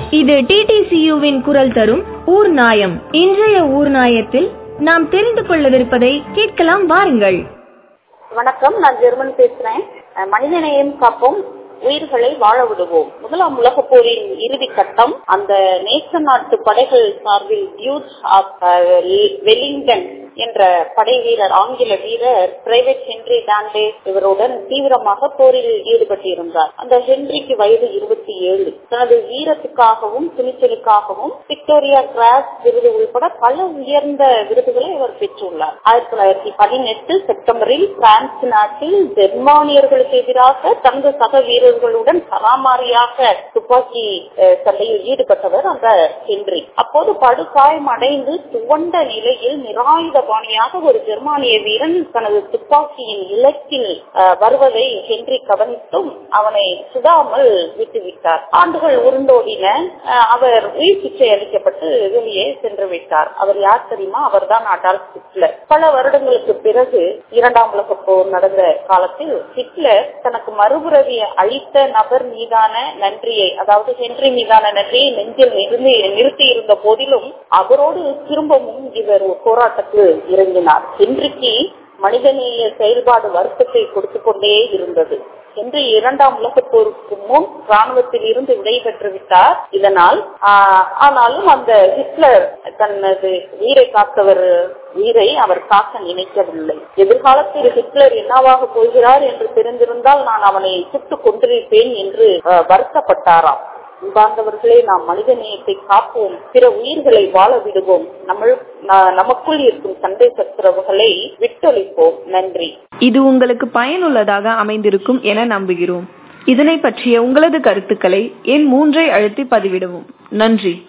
இது டிடிசியுவின் குரல் தரும் ஊர் நாயம் இன்றைய ஊர் நாயத்தில் நாம் தெரிந்து கொள்ளவிருப்பதை கேட்கலாம் வாருங்கள் வணக்கம் நான் ஜெர்மன் பேசுறேன் அஹ் மனிதநேயம் காப்போம் உயிர்களை வாழ விடுவோம் முதலாம் உலக போரின் இறுதி கட்டம் அந்த நேச நாட்டு படைகள் சார்பில் டியூட் ஆஃப் வெலிங்டன் என்ற படை வீரர் ஆங்கில வீரர் பிரைவேட் ஹென்றி டாண்டே இவருடன் தீவிரமாக போரில் ஈடுபட்டிருந்தார் அந்த ஹென்ரிக்கு வயது இருபத்தி ஏழு தனது வீரத்துக்காகவும் துணிச்சலுக்காகவும் விக்டோரியா கிராஸ் விருது உள்பட பல உயர்ந்த விருதுகளை அவர் பெற்றுள்ளார் ஆயிரத்தி தொள்ளாயிரத்தி பதினெட்டு செப்டம்பரில் பிரான்ஸ் நாட்டில் ஜெர்மானியர்களுக்கு எதிராக தனது சக வீரர்களுடன் சராமாரியாக துப்பாக்கி அஹ், சண்டையில் ஈடுபட்டவர் அந்த ஹென்றி அப்போது படுகாயம் அடைந்து துவண்ட நிலையில் நிராயுத பாணியாக ஒரு ஜெர்மானிய வீரன் தனது துப்பாக்கியின் இலக்கில் அஹ், வருவதை ஹென்றி கவனித்தும் அவனை சுடாமல் விட்டுவிட்டார் ஆண்டுகள் உருண்டோடின அஹ், அவர் உயிர் சிகிச்சை அளிக்கப்பட்டு வெளியே சென்று விட்டார் அவர் யார் தெரியுமா அவர்தான் அடால்ஃப் ஹிட்லர் பல வருடங்களுக்கு பிறகு இரண்டாம் உலக போர் நடந்த காலத்தில் ஹிட்லர் தனக்கு மறுபுறவியை அளித்த நபர் மீதான நன்றியை அதாவது ஹென்றி மீதான நன்றியை நெஞ்சில் நிறுத்தி நிறுத்தி இருந்த போதிலும் அவரோடு திரும்பவும் இவர் ஒரு போராட்டத்தில் இறங்கினார் ஹென்றிக்கு மனிதநேய செயல்பாடு வருத்தத்தை கொடுத்து கொண்டே இருந்தது என்று இரண்டாம் உலகப் போருக்கு முன் ராணுவத்தில் இருந்து விடைபெற்று விட்டார் இதனால் ஆஹ், ஆனாலும் அந்த ஹிட்லர் தனது உயிரை காத்தவர் உயிரை அவர் காக்க நினைக்கவில்லை எதிர்காலத்தில் ஹிட்லர் என்னவாக போகிறார் என்று தெரிந்திருந்தால் நான் அவனை சுட்டுக் கொண்டிருப்பேன் என்று ஆஹ், வருத்தப்பட்டாராம் அன்பார்ந்தவர்களே நாம் மனித நேயத்தை காப்போம் பிற உயிர்களை வாழ விடுவோம் நம்ம ந- நமக்குள் இருக்கும் சண்டை சச்சரவுகளை விட்டொழிப்போம் நன்றி இது உங்களுக்கு பயனுள்ளதாக அமைந்திருக்கும் என நம்புகிறோம் இதனை பற்றிய உங்களது கருத்துக்களை எண் மூன்றை அழுத்தி பதிவிடவும் நன்றி